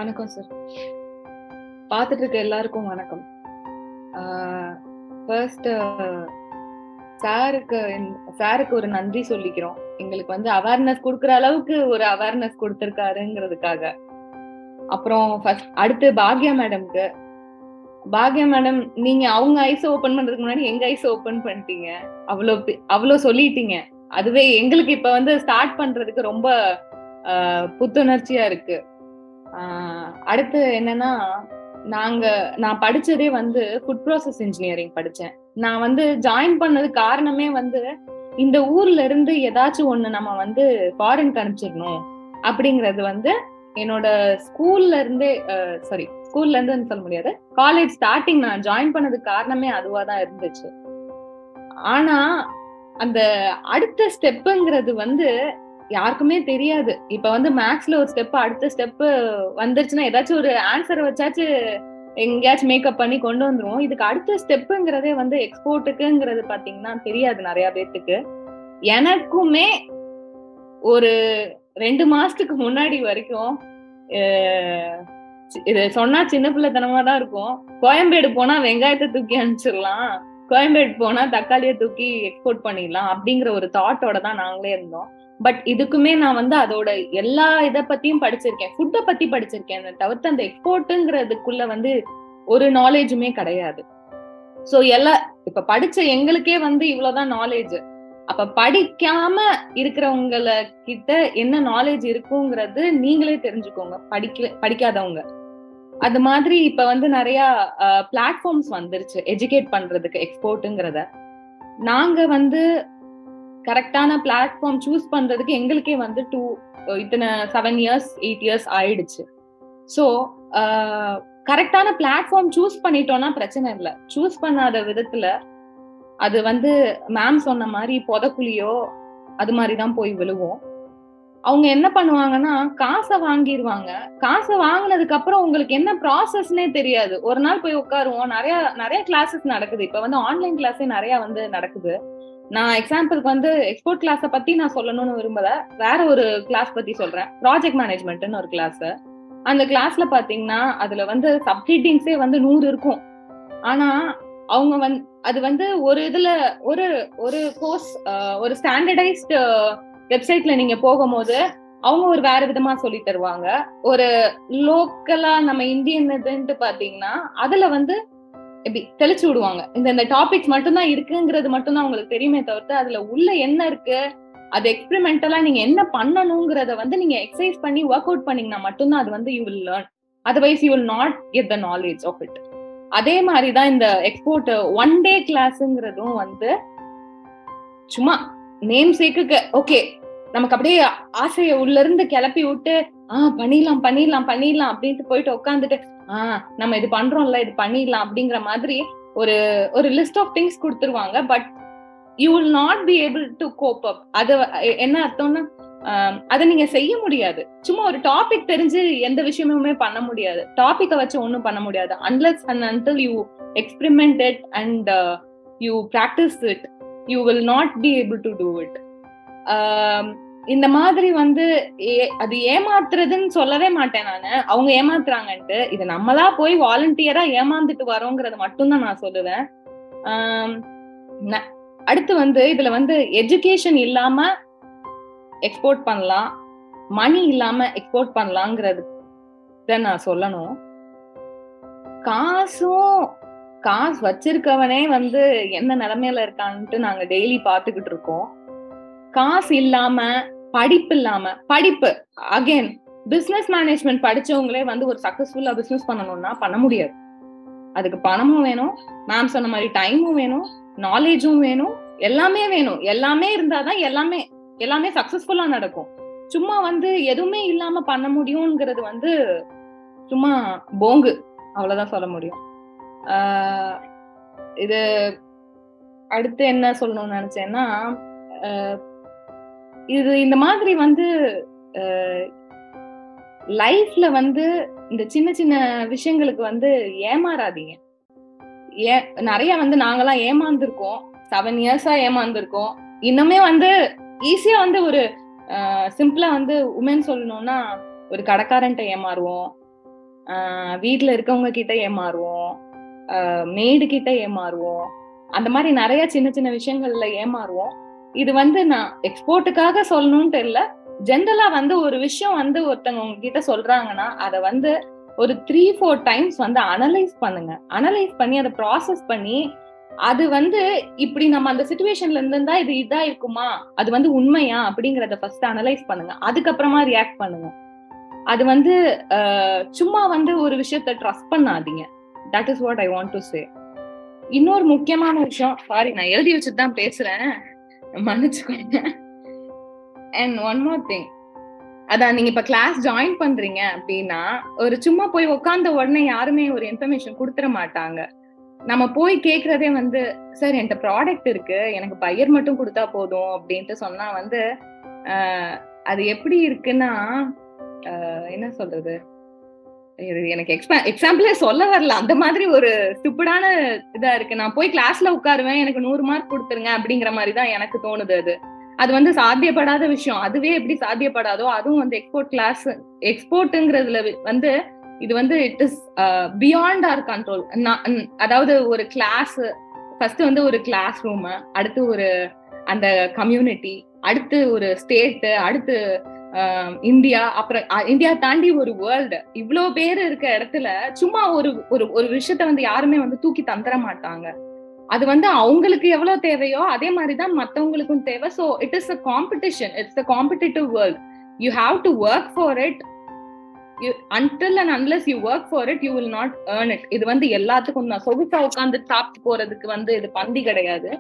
வணக்கம் சார் பார்த்துட்டு இருக்க எல்லாருக்கும் வணக்கம் ஃபர்ஸ்ட் சாருக்கு சாருக்கு ஒரு நன்றி சொல்லிக்கிறோம் எங்களுக்கு வந்து அவேர்னஸ் கொடுக்குற அளவுக்கு ஒரு அவேர்னஸ் கொடுத்துருக்காருங்கிறதுக்காக அப்புறம் ஃபர்ஸ்ட் அடுத்து பாக்யா மேடம்க்கு பாக்யா மேடம் நீங்க அவங்க ஐஸ் ஓபன் பண்றதுக்கு முன்னாடி எங்க ஐஸ் ஓபன் பண்ணிட்டீங்க அவ்வளோ அவ்வளோ சொல்லிட்டீங்க அதுவே எங்களுக்கு இப்ப வந்து ஸ்டார்ட் பண்றதுக்கு ரொம்ப புத்துணர்ச்சியா இருக்கு அடுத்து என்னன்னா நாங்க நான் படிச்சதே வந்து ஃபுட் ப்ராசஸ் இன்ஜினியரிங் படிச்சேன் நான் வந்து ஜாயின் பண்ணது காரணமே வந்து இந்த ஊர்ல இருந்து ஏதாச்சும் ஒண்ணு நம்ம வந்து ஃபாரின்க்கு அனுப்பிச்சிடணும் அப்படிங்கறது வந்து என்னோட ஸ்கூல்ல இருந்தே சாரி ஸ்கூல்ல இருந்து சொல்ல முடியாது காலேஜ் ஸ்டார்டிங் நான் ஜாயின் பண்ணதுக்கு காரணமே அதுவா தான் இருந்துச்சு ஆனா அந்த அடுத்த ஸ்டெப்புங்கிறது வந்து யாருக்குமே தெரியாது இப்ப வந்து மேக்ஸ்ல ஒரு ஸ்டெப் அடுத்த ஸ்டெப் வந்துருச்சுன்னா ஏதாச்சும் ஒரு ஆன்சரை வச்சாச்சு எங்கேயாச்சும் மேக்கப் பண்ணி கொண்டு வந்துருவோம் இதுக்கு அடுத்த ஸ்டெப்புங்கிறதே வந்து எக்ஸ்போர்ட்டுக்குங்கிறது பாத்தீங்கன்னா தெரியாது நிறைய பேர்த்துக்கு எனக்குமே ஒரு ரெண்டு மாசத்துக்கு முன்னாடி வரைக்கும் இது சொன்னா சின்ன பிள்ளைத்தனமா தான் இருக்கும் கோயம்பேடு போனா வெங்காயத்தை தூக்கி அனுப்பிச்சிடலாம் கோயம்பேடு போனா தக்காளியை தூக்கி எக்ஸ்போர்ட் பண்ணிடலாம் அப்படிங்கிற ஒரு தாட்டோட தான் நாங்களே இருந்தோம் பட் இதுக்குமே நான் வந்து அதோட எல்லா இதை பத்தியும் படிச்சிருக்கேன் ஃபுட்டை பத்தி படிச்சிருக்கேன் தவிர்த்து அந்த எக்ஸ்போர்ட்டுங்கிறதுக்குள்ள வந்து ஒரு நாலேஜுமே கிடையாது சோ எல்லா இப்ப படிச்ச எங்களுக்கே வந்து இவ்வளவுதான் நாலேஜ் அப்ப படிக்காம இருக்கிறவங்கள கிட்ட என்ன நாலேஜ் இருக்குங்கிறது நீங்களே தெரிஞ்சுக்கோங்க படிக்க படிக்காதவங்க அது மாதிரி இப்ப வந்து நிறைய பிளாட்ஃபார்ம்ஸ் வந்துருச்சு எஜுகேட் பண்றதுக்கு எக்ஸ்போர்ட்டுங்கிறத நாங்க வந்து கரெக்டான பிளாட்ஃபார்ம் சூஸ் பண்றதுக்கு எங்களுக்கே வந்து டூ இத்தனை செவன் இயர்ஸ் எயிட் இயர்ஸ் ஆயிடுச்சு ஸோ கரெக்டான பிளாட்ஃபார்ம் சூஸ் பண்ணிட்டோம்னா பிரச்சனை இல்லை சூஸ் பண்ணாத விதத்துல அது வந்து மேம் சொன்ன மாதிரி புதக்குழியோ அது மாதிரி தான் போய் விழுவோம் அவங்க என்ன பண்ணுவாங்கன்னா காசை வாங்கிடுவாங்க காசை வாங்கினதுக்கு அப்புறம் உங்களுக்கு என்ன ப்ராசஸ்னே தெரியாது ஒரு நாள் போய் உட்காருவோம் நிறைய நிறைய கிளாஸஸ் நடக்குது இப்ப வந்து ஆன்லைன் கிளாஸே நிறைய வந்து நடக்குது நான் எக்ஸாம்பிளுக்கு வந்து எக்ஸ்போர்ட் கிளாஸை பத்தி நான் சொல்லணும்னு விரும்பல வேற ஒரு கிளாஸ் பத்தி சொல்றேன் ப்ராஜெக்ட் மேனேஜ்மெண்ட்னு ஒரு கிளாஸ் அந்த கிளாஸ்ல பாத்தீங்கன்னா அதுல வந்து சப்ஹெட்டிங்ஸே வந்து நூறு இருக்கும் ஆனா அவங்க வந்து அது வந்து ஒரு இதுல ஒரு ஒரு கோர்ஸ் ஒரு ஸ்டாண்டர்டைஸ்டு வெப்சைட்ல நீங்க போகும்போது அவங்க ஒரு வேற விதமா சொல்லி தருவாங்க ஒரு லோக்கலா நம்ம இந்தியன் இதுன்ட்டு பாத்தீங்கன்னா அதுல வந்து எப்படி தெளிச்சு விடுவாங்க இந்த இந்த டாபிக்ஸ் மட்டும்தான் இருக்குங்கிறது மட்டும்தான் உங்களுக்கு தெரியுமே தவிர்த்து அதுல உள்ள என்ன இருக்கு அது எக்ஸ்பெரிமெண்டலா நீங்க என்ன பண்ணணுங்கிறத வந்து நீங்க எக்ஸசைஸ் பண்ணி ஒர்க் அவுட் பண்ணீங்கன்னா மட்டும்தான் அது வந்து you will learn otherwise you will not get the knowledge of it அதே மாதிரிதான் இந்த எக்ஸ்போர்ட் ஒன் டே கிளாஸ்ங்கிறதும் வந்து சும்மா நேம் சேக்குக்கு ஓகே நமக்கு அப்படியே ஆசைய உள்ள இருந்து கிளப்பி விட்டு ஆஹ் பண்ணிடலாம் பண்ணிடலாம் பண்ணிடலாம் அப்படின்ட்டு போயிட்டு உட்காந்துட்டு ஆஹ் நம்ம இது பண்றோம்ல இது பண்ணிடலாம் அப்படிங்கிற மாதிரி ஒரு ஒரு லிஸ்ட் ஆஃப் திங்ஸ் கொடுத்துருவாங்க but you will not be able to cope up அது என்ன அர்த்தம்னா அதை நீங்க செய்ய முடியாது சும்மா ஒரு டாபிக் தெரிஞ்சு எந்த விஷயமுமே பண்ண முடியாது டாபிக்கை வச்சு ஒன்றும் பண்ண முடியாது unless and until you experiment it and you practice it you will not be able to do it இந்த மாதிரி வந்து அது ஏமாத்துறதுன்னு சொல்லவே மாட்டேன் நானு அவங்க ஏமாத்துறாங்கன்ட்டு இது நம்மளா போய் வாலண்டியரா ஏமாந்துட்டு வரோங்கிறது மட்டும்தான் நான் சொல்லுவேன் அடுத்து வந்து இதுல வந்து எஜுகேஷன் இல்லாம எக்ஸ்போர்ட் பண்ணலாம் மணி இல்லாம எக்ஸ்போர்ட் பண்ணலாங்கிறது நான் சொல்லணும் காசும் காசு வச்சிருக்கவனே வந்து என்ன நிலைமையில இருக்கான்ட்டு நாங்க டெய்லி பாத்துக்கிட்டு இருக்கோம் காசு இல்லாம படிப்பு இல்லாம படிப்பு அகைன் பிசினஸ் மேனேஜ்மெண்ட் படிச்சவங்களே வந்து ஒரு சக்சஸ்ஃபுல்லா பிசினஸ் பண்ணணும்னா பண்ண முடியாது அதுக்கு பணமும் வேணும் மேம் சொன்ன மாதிரி டைமும் வேணும் நாலேஜும் வேணும் எல்லாமே வேணும் எல்லாமே இருந்தாதான் எல்லாமே எல்லாமே சக்சஸ்ஃபுல்லா நடக்கும் சும்மா வந்து எதுவுமே இல்லாம பண்ண முடியும்ங்கிறது வந்து சும்மா போங்கு அவ்வளவுதான் சொல்ல முடியும் இது அடுத்து என்ன சொல்லணும்னு நினைச்சேன்னா இது இந்த மாதிரி வந்து லைஃப்ல வந்து இந்த சின்ன சின்ன விஷயங்களுக்கு வந்து ஏமாறாதீங்க ஏ நிறைய வந்து நாங்கெல்லாம் ஏமாந்துருக்கோம் செவன் இயர்ஸா ஏமாந்துருக்கோம் இன்னுமே வந்து ஈஸியா வந்து ஒரு சிம்பிளா வந்து உமன் சொல்லணும்னா ஒரு கடைக்காரன்ட்ட ஏமாறுவோம் ஆஹ் வீட்ல இருக்கவங்க கிட்ட ஏமாறுவோம் மேடு கிட்ட ஏமாறுவோம் அந்த மாதிரி நிறைய சின்ன சின்ன விஷயங்கள்ல ஏமாறுவோம் இது வந்து நான் எக்ஸ்போர்ட்டுக்காக சொல்லணும்ட்டு இல்ல ஜென்ரலா வந்து ஒரு விஷயம் வந்து ஒருத்தவங்க உங்ககிட்ட சொல்றாங்கன்னா அதை வந்து ஒரு த்ரீ ஃபோர் டைம்ஸ் வந்து அனலைஸ் பண்ணுங்க அனலைஸ் பண்ணி அதை ப்ராசஸ் பண்ணி அது வந்து இப்படி நம்ம அந்த சுச்சுவேஷன்ல இருந்திருந்தா இது இதா இருக்குமா அது வந்து உண்மையா அப்படிங்கறத ஃபர்ஸ்ட் அனலைஸ் பண்ணுங்க அதுக்கப்புறமா ரியாக்ட் பண்ணுங்க அது வந்து அஹ், சும்மா வந்து ஒரு விஷயத்த ட்ரஸ்ட் பண்ணாதீங்க that is what I want to say இன்னொரு முக்கியமான விஷயம் சாரி நான் எழுதி வச்சுட்டு தான் பேசுறேன் மன்னிச்சுக்கோங்க அண்ட் ஒன் மோர் திங் அதான் நீங்க இப்ப கிளாஸ் ஜாயின் பண்றீங்க அப்படின்னா ஒரு சும்மா போய் உட்கார்ந்த உடனே யாருமே ஒரு இன்ஃபர்மேஷன் கொடுத்துட மாட்டாங்க நம்ம போய் கேக்குறதே வந்து சார் என்கிட்ட ப்ராடக்ட் இருக்கு எனக்கு பையர் மட்டும் கொடுத்தா போதும் அப்படின்ட்டு சொன்னா வந்து ஆஹ், அது எப்படி இருக்குன்னா ஆஹ், என்ன சொல்றது இது எனக்கு எக்ஸ்பா எக்ஸாம்பிளே சொல்ல வரல அந்த மாதிரி ஒரு ஸ்டூப்பிடான இதா இருக்கு நான் போய் கிளாஸ்ல உட்காருவேன் எனக்கு நூறு மார்க் கொடுத்துருங்க அப்படிங்கிற மாதிரி தான் எனக்கு தோணுது அது அது வந்து சாத்தியப்படாத விஷயம் அதுவே எப்படி சாத்தியப்படாதோ அதுவும் வந்து எக்ஸ்போர்ட் கிளாஸ் எக்ஸ்போர்ட்ங்கிறதுல வந்து இது வந்து it is beyond our control அதாவது ஒரு கிளாஸ் ஃபர்ஸ்ட் வந்து ஒரு கிளாஸ் ரூம் அடுத்து ஒரு அந்த கம்யூனிட்டி அடுத்து ஒரு ஸ்டேட் அடுத்து ஆஹ், இந்தியா அப்புறம் அஹ், இந்தியா தாண்டி ஒரு வேர்ல்டு இவ்ளோ பேர் இருக்க இடத்துல சும்மா ஒரு ஒரு ஒரு விஷயத்த வந்து யாருமே வந்து தூக்கி தந்துட மாட்டாங்க அது வந்து அவங்களுக்கு எவ்வளவு தேவையோ அதே மாதிரி தான் மத்தவங்களுக்கும் தேவை so it is a competition it's a competitive world you have to work for it you until and unless you work for it you will not earn it இது வந்து எல்லாத்துக்கும் தான் சொகுசா உட்காந்து சாப்பிட்டு போறதுக்கு வந்து இது பந்தி கிடையாது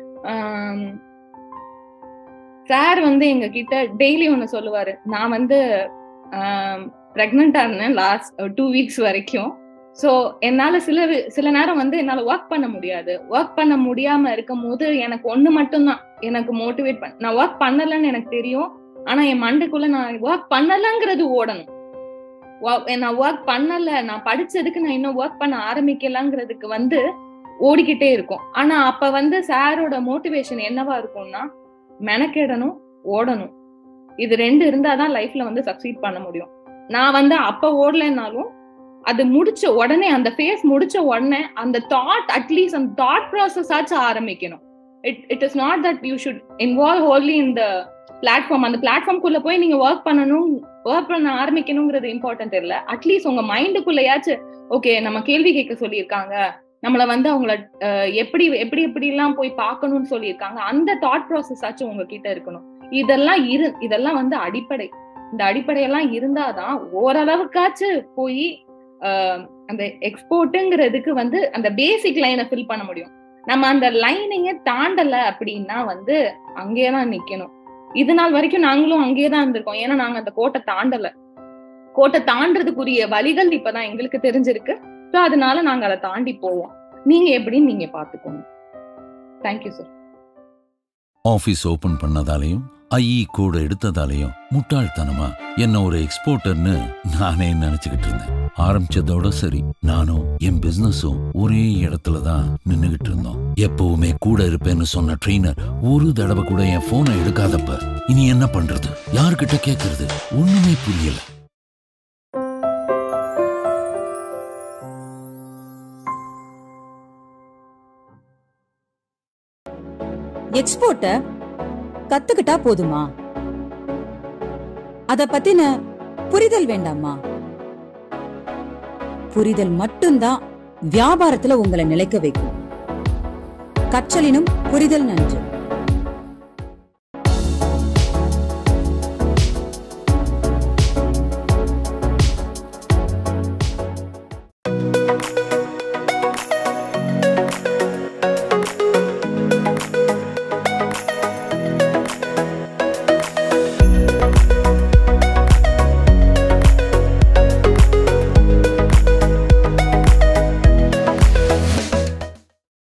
சார் வந்து எங்க கிட்ட டெய்லி ஒன்னு சொல்லுவாரு நான் வந்து பிரெக்னண்டா இருந்தேன் லாஸ்ட் டூ வீக்ஸ் வரைக்கும் ஸோ என்னால சில வி- சில நேரம் வந்து என்னால ஒர்க் பண்ண முடியாது ஒர்க் பண்ண முடியாம இருக்கும் போது எனக்கு ஒண்ணு மட்டும்தான் எனக்கு மோட்டிவேட் பண்ண நான் ஒர்க் பண்ணலன்னு எனக்கு தெரியும் ஆனா என் மண்டைக்குள்ள நான் ஒர்க் பண்ணலங்கிறது ஓடணும் Wo- நான் ஒர்க் பண்ணல நான் படிச்சதுக்கு நான் இன்னும் ஒர்க் பண்ண ஆரம்பிக்கலங்கிறதுக்கு வந்து ஓடிக்கிட்டே இருக்கும் ஆனா அப்ப வந்து சாரோட மோட்டிவேஷன் என்னவா இருக்கும்னா மெனக்கெடணும் ஓடணும் இது ரெண்டு இருந்தாதான் லைஃப்ல வந்து சக்சீட் பண்ண முடியும் நான் வந்து அப்ப ஓடலைன்னாலும் அது முடிச்ச உடனே அந்த ஃபேஸ் முடிச்ச உடனே அந்த தாட் அட்லீஸ்ட் அந்த தாட் ப்ராசஸ் ஆச்சும் ஆரம்பிக்கணும் it it is not that you should involve only இந்த பிளாட்ஃபார்ம் அந்த பிளாட்ஃபார்ம்குள்ள போய் நீங்க ஒர்க் பண்ணணும் ஒர்க் பண்ண ஆரம்பிக்கணுங்கிறது இம்பார்ட்டன்ட் இல்ல அட்லீஸ்ட் உங்க மைண்டுக்குள்ளயாச்சும் ஓகே நம்ம கேள்வி கேட்க சொல்லியிருக்காங்க நம்மள வந்து அவங்கள அஹ், எப்படி எப்படி எப்படி எல்லாம் போய் பார்க்கணும்னு சொல்லியிருக்காங்க அந்த தாட் ப்ராசஸ் ஆச்சும் உங்ககிட்ட இருக்கணும் இதெல்லாம் இரு இதெல்லாம் வந்து அடிப்படை இந்த அடிப்படையெல்லாம் இருந்தாதான் ஓரளவுக்காச்சு போய் ஆஹ், அந்த எக்ஸ்போர்ட்டுங்கிறதுக்கு வந்து அந்த பேசிக் லைனை ஃபில் பண்ண முடியும் நம்ம அந்த லைனையே தாண்டல அப்படின்னா வந்து அங்கேயே தான் நிக்கணும் இது நாள் வரைக்கும் நாங்களும் அங்கேயே தான் இருந்திருக்கோம் ஏன்னா நாங்க அந்த கோட்டை தாண்டல கோட்டை தாண்டறதுக்குரிய வழிகள் இப்பதான் எங்களுக்கு தெரிஞ்சிருக்கு ஸோ அதனால நாங்க அதை தாண்டி போவோம் நீங்க எப்படின்னு நீங்க பாத்துக்கோங்க தேங்க்யூ சார் ஆபீஸ் ஓபன் பண்ணதாலையும் ஐஇ கூட எடுத்ததாலையும் முட்டாள்தனமா என்ன ஒரு எக்ஸ்போர்ட்டர்னு நானே நினைச்சுக்கிட்டு இருந்தேன் ஆரம்பிச்சதோட சரி நானும் என் பிசினஸும் ஒரே இடத்துல தான் நின்னுகிட்டு இருந்தோம் எப்பவுமே கூட இருப்பேன்னு சொன்ன ட்ரெயினர் ஒரு தடவை கூட என் போனை எடுக்காதப்ப இனி என்ன பண்றது யார்கிட்ட கேக்குறது ஒண்ணுமே புரியல எக்ஸ்போர்ட்ட கத்துக்கிட்டா போதுமா அத பத்தின புரிதல் வேண்டாமா புரிதல் மட்டும்தான் வியாபாரத்துல உங்களை நிலைக்க வைக்கும் கற்றலினும் புரிதல் நன்று